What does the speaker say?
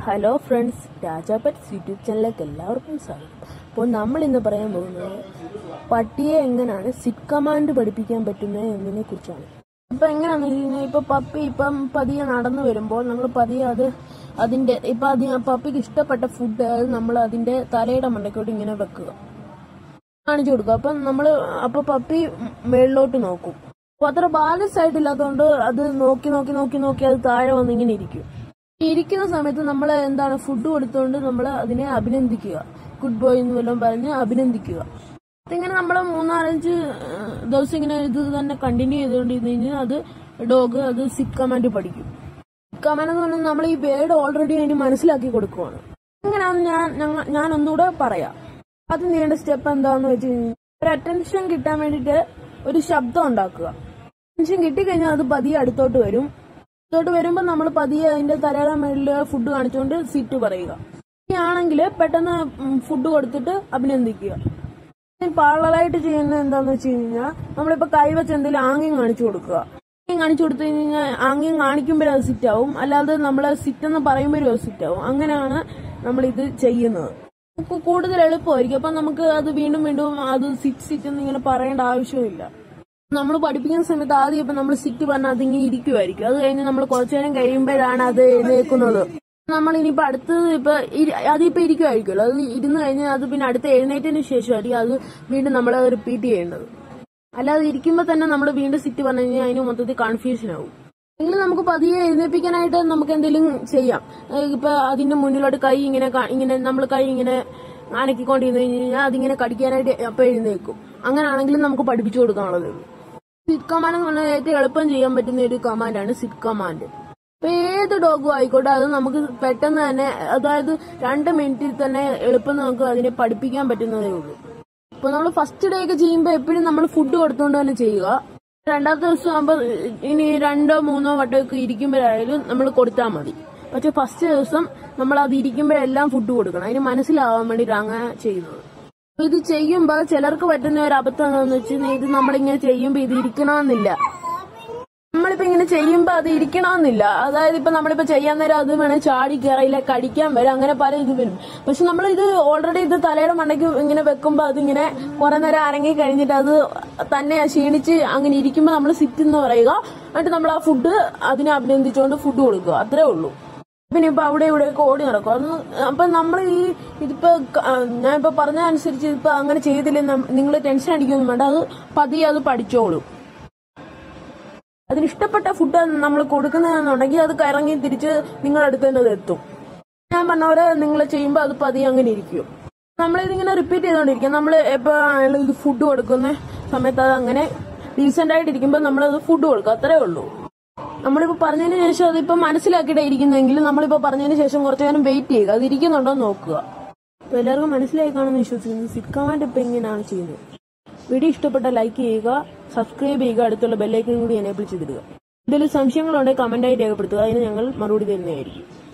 hello friends രാജാപറ്റ്സ് YouTube ചാനലിലേക്ക് എല്ലാവർക്കും സ്വാഗതം അപ്പോൾ നമ്മൾ ഇന്ന് പറയാൻ പോകുന്നത് പട്ടിയെ എങ്ങനെയാണ് സിറ്റ് കമാൻഡ് പഠിപ്പിക്കാൻ പറ്റുന്നത് എന്നതിനെ കുറിച്ചാണ് ഇപ്പൊ എങ്ങനെയാണെന്ന് വെച്ച് കഴിഞ്ഞാൽ ഇപ്പൊ പപ്പി ഇപ്പം പതിയെ നടന്നു വരുമ്പോൾ നമ്മൾ പതിയെ അത് അതിന്റെ ഇപ്പൊ അത് ആ പപ്പിക്ക് ഇഷ്ടപ്പെട്ട ഫുഡ് അത് നമ്മൾ അതിന്റെ തലയുടെ മണ്ടയ്ക്കോട്ട് ഇങ്ങനെ വെക്കുക കാണിച്ചു കൊടുക്കുക അപ്പം നമ്മള് അപ്പൊ പപ്പി മേളിലോട്ട് നോക്കും അപ്പൊ അത്ര ബാലൻസ് ആയിട്ടില്ലാത്തതുകൊണ്ട് അത് നോക്കി നോക്കി നോക്കി നോക്കി അത് താഴെ വന്ന് ഇങ്ങനെ ഇരിക്കും ഈ ഇരിക്കുന്ന സമയത്ത് നമ്മൾ എന്താണ് ഫുഡ് കൊടുത്തുകൊണ്ട് നമ്മൾ അതിനെ അഭിനന്ദിക്കുക ഗുഡ് ബോയ് എന്ന് വല്ലതും പറഞ്ഞ് അഭിനന്ദിക്കുക ഇതിങ്ങനെ നമ്മൾ മൂന്നാലഞ്ച് ഏഹ്, ദിവസം ഇങ്ങനെ ഇത് തന്നെ കണ്ടിന്യൂ ചെയ്തുകൊണ്ടിരുന്ന് കഴിഞ്ഞാൽ അത് ഡോഗ് അത് സിറ്റ് കമാൻഡ് പഠിക്കും സിറ്റ് കമാൻഡ് എന്ന് പറഞ്ഞാൽ നമ്മൾ ഈ വേർഡ് ഓൾറെഡി അതിന് മനസ്സിലാക്കി കൊടുക്കുവാണ് എങ്ങനെയാണെന്ന് ഞാൻ ഞങ്ങ- ഞാൻ ഒന്നുകൂടെ പറയാം ആദ്യം ചെയ്യേണ്ട സ്റ്റെപ്പ് എന്താന്ന് വെച്ച് കഴിഞ്ഞാൽ ഒരു അറ്റൻഷൻ കിട്ടാൻ വേണ്ടിയിട്ട് ഒരു ശബ്ദം ഉണ്ടാക്കുക അറ്റൻഷൻ കിട്ടിക്കഴിഞ്ഞാൽ അത് പതിയെ അടുത്തോട്ട് വരും അടുത്തോട്ട് വരുമ്പോൾ നമ്മൾ പതിയെ അതിന്റെ തലയുടെ മേളിൽ ഫുഡ് കാണിച്ചുകൊണ്ട് സിറ്റ് പറയുക ആണെങ്കിൽ പെട്ടെന്ന് ഫുഡ് കൊടുത്തിട്ട് അഭിനന്ദിക്കുക പാളലായിട്ട് ചെയ്യുന്നത് എന്താന്ന് വെച്ച് കഴിഞ്ഞാൽ നമ്മളിപ്പോ കൈവച്ച് എന്തെങ്കിലും ആംഗ്യം കാണിച്ചു കൊടുക്കുക ആംഗ്യം കാണിച്ചു കൊടുത്തു കഴിഞ്ഞാൽ ആംഗ്യം കാണിക്കുമ്പോഴേ അത് സിറ്റ് ആവും അല്ലാതെ നമ്മൾ സിറ്റ് എന്ന് പറയുമ്പോഴും അത് സിറ്റ് ആവും അങ്ങനെയാണ് നമ്മൾ ഇത് ചെയ്യുന്നത് നമുക്ക് കൂടുതൽ എളുപ്പമായിരിക്കും അപ്പൊ നമുക്ക് അത് വീണ്ടും വീണ്ടും അത് സിറ്റ് സിറ്റ് എന്ന് ഇങ്ങനെ പറയേണ്ട ആവശ്യമില്ല നമ്മൾ പഠിപ്പിക്കുന്ന സമയത്ത് ആദ്യം ഇപ്പൊ നമ്മൾ സിറ്റ് പറഞ്ഞാൽ അതിങ്ങനെ ഇരിക്കുമായിരിക്കും അത് കഴിഞ്ഞ് നമ്മൾ കുറച്ചു നേരം കഴിയുമ്പോഴാണ് അത് എഴുന്നേക്കുന്നത് നമ്മൾ ഇനിയിപ്പോ അടുത്തത് ഇപ്പൊ ഇരി- അതിപ്പോ ഇരിക്കുമായിരിക്കുമല്ലോ അത് ഇരുന്ന് കഴിഞ്ഞാൽ അത് പിന്നെ അടുത്ത എഴുന്നേറ്റതിന് ശേഷമായിരിക്കും അത് വീണ്ടും നമ്മൾ റിപ്പീറ്റ് ചെയ്യേണ്ടത് അല്ലാതെ ഇരിക്കുമ്പോൾ തന്നെ നമ്മൾ വീണ്ടും സിറ്റ് പറഞ്ഞു കഴിഞ്ഞാൽ അതിന് മൊത്തത്തിൽ കൺഫ്യൂഷൻ ആവും എങ്കിലും നമുക്ക് പതിയെ എഴുന്നേപ്പിക്കാനായിട്ട് നമുക്ക് എന്തെങ്കിലും ചെയ്യാം ഏഹ് ഇപ്പൊ അതിന്റെ മുന്നിലോട്ട് കൈ ഇങ്ങനെ കാ- ഇങ്ങനെ നമ്മൾ കൈ ഇങ്ങനെ അനക്കിക്കൊണ്ടിരുന്ന് കഴിഞ്ഞാൽ അതിങ്ങനെ കടിക്കാനായിട്ട് അപ്പൊ എഴുന്നേക്കും അങ്ങനെയാണെങ്കിലും നമുക്ക് പഠിപ്പിച്ചു കൊടുക്കാനുള്ളത് സിറ്റ് കമാൻഡ് എന്ന് പറഞ്ഞാൽ ഏറ്റവും എളുപ്പം ചെയ്യാൻ പറ്റുന്ന ഒരു കമാൻഡാണ് സിറ്റ് കമാൻഡ് ഇപ്പൊ ഏത് ഡോഗും ആയിക്കോട്ടെ അത് നമുക്ക് പെട്ടെന്ന് തന്നെ അതായത് രണ്ട് മിനിറ്റിൽ തന്നെ എളുപ്പം നമുക്ക് അതിനെ പഠിപ്പിക്കാൻ പറ്റുന്നതേ ഉള്ളൂ ഇപ്പൊ നമ്മൾ ഫസ്റ്റ് ഡേ ഒക്കെ ചെയ്യുമ്പോൾ എപ്പോഴും നമ്മൾ ഫുഡ് കൊടുത്തുകൊണ്ട് തന്നെ ചെയ്യുക രണ്ടാമത്തെ ദിവസം ആകുമ്പോൾ ഇനി രണ്ടോ മൂന്നോ വട്ടമൊക്കെ ഇരിക്കുമ്പോഴായാലും നമ്മൾ കൊടുത്താൽ മതി പക്ഷെ ഫസ്റ്റ് ദിവസം നമ്മൾ അത് ഇരിക്കുമ്പോഴെല്ലാം ഫുഡ് കൊടുക്കണം അതിന് മനസ്സിലാവാൻ വേണ്ടിയിട്ട് അങ്ങനെ ചെയ്യുന്നത് അപ്പൊ ഇത് ചെയ്യുമ്പോൾ ചിലർക്ക് പറ്റുന്ന ഒരു അബദ്ധം എന്താണെന്ന് വെച്ചാൽ ഇത് നമ്മളിങ്ങനെ ചെയ്യുമ്പോൾ ഇത് ഇരിക്കണമെന്നില്ല നമ്മളിപ്പോ ഇങ്ങനെ ചെയ്യുമ്പോ അത് ഇരിക്കണമെന്നില്ല അതായത് ഇപ്പൊ നമ്മളിപ്പോ ചെയ്യാൻ നേരം അത് വേണേൽ ചാടി കയറിയില്ല കടിക്കാൻ വരും അങ്ങനെ പല ഇത് വരും പക്ഷെ നമ്മൾ ഇത് ഓൾറെഡി ഇത് തലയുടെ മണ്ടയ്ക്ക് ഇങ്ങനെ വെക്കുമ്പോ അതിങ്ങനെ കുറെ നേരം അരങ്ങി കഴിഞ്ഞിട്ട് അത് തന്നെ ക്ഷീണിച്ച് അങ്ങനെ ഇരിക്കുമ്പോ നമ്മൾ സിറ്റ് എന്ന് പറയുക എന്നിട്ട് നമ്മൾ ആ ഫുഡ് അതിനെ അഭിനന്ദിച്ചുകൊണ്ട് ഫുഡ് കൊടുക്കുക അത്രേ ഉള്ളൂ പിന്നെ ഇപ്പൊ അവിടെ ഇവിടെയൊക്കെ ഓടി നടക്കും അത് അപ്പൊ നമ്മൾ ഈ ഇതിപ്പോ ക- ആ, ഞാൻ ഇപ്പൊ പറഞ്ഞ അനുസരിച്ച് ഇപ്പൊ അങ്ങനെ ചെയ്തില്ല നിങ്ങൾ ടെൻഷൻ അടിക്കൊന്നും വേണ്ട അത് പതിയെ അത് പഠിച്ചോളും അതിന് ഇഷ്ടപ്പെട്ട ഫുഡ് നമ്മൾ കൊടുക്കുന്നതെന്നുണ്ടെങ്കിൽ അത് കറങ്ങി തിരിച്ച് നിങ്ങളുടെ അടുത്ത് തന്നെ അത് എത്തും ഞാൻ പറഞ്ഞ പോലെ നിങ്ങൾ ചെയ്യുമ്പോൾ അത് പതിയെ അങ്ങനെ ഇരിക്കും നമ്മളിതിങ്ങനെ റിപ്പീറ്റ് ചെയ്തുകൊണ്ടിരിക്കും നമ്മൾ എപ്പോ ആയാലും ഇത് ഫുഡ് കൊടുക്കുന്ന സമയത്ത് അത് അങ്ങനെ ഡീസെന്റ് ആയിട്ട് ഇരിക്കുമ്പോൾ നമ്മളത് ഫുഡ് കൊടുക്കും അത്രേ ഉള്ളൂ നമ്മളിപ്പോ പറഞ്ഞതിന് ശേഷം അതിപ്പോ മനസ്സിലാക്കിയിട്ടേ ഇരിക്കുന്നെങ്കിൽ നമ്മളിപ്പോ പറഞ്ഞതിന് ശേഷം കുറച്ചു നേരം വെയിറ്റ് ചെയ്യുക അത് ഇരിക്കുന്നുണ്ടോ എന്ന് നോക്കുക അപ്പൊ എല്ലാവർക്കും മനസ്സിലായി കാണുമെന്ന് വിശ്വസിക്കുന്നു സിക്കാമാൻഡ് ഇപ്പൊ എങ്ങനെയാണ് ചെയ്യുന്നത് വീഡിയോ ഇഷ്ടപ്പെട്ട ലൈക്ക് ചെയ്യുക സബ്സ്ക്രൈബ് ചെയ്യുക അടുത്തുള്ള ബെല്ലൈക്കനും കൂടി എനേബിൾ ചെയ്തിടുക എന്തെങ്കിലും സംശയങ്ങളുണ്ടെങ്കിൽ കമന്റായി രേഖപ്പെടുത്തുക അതിന് ഞങ്ങൾ മറുപടി തരുന്നതായിരിക്കും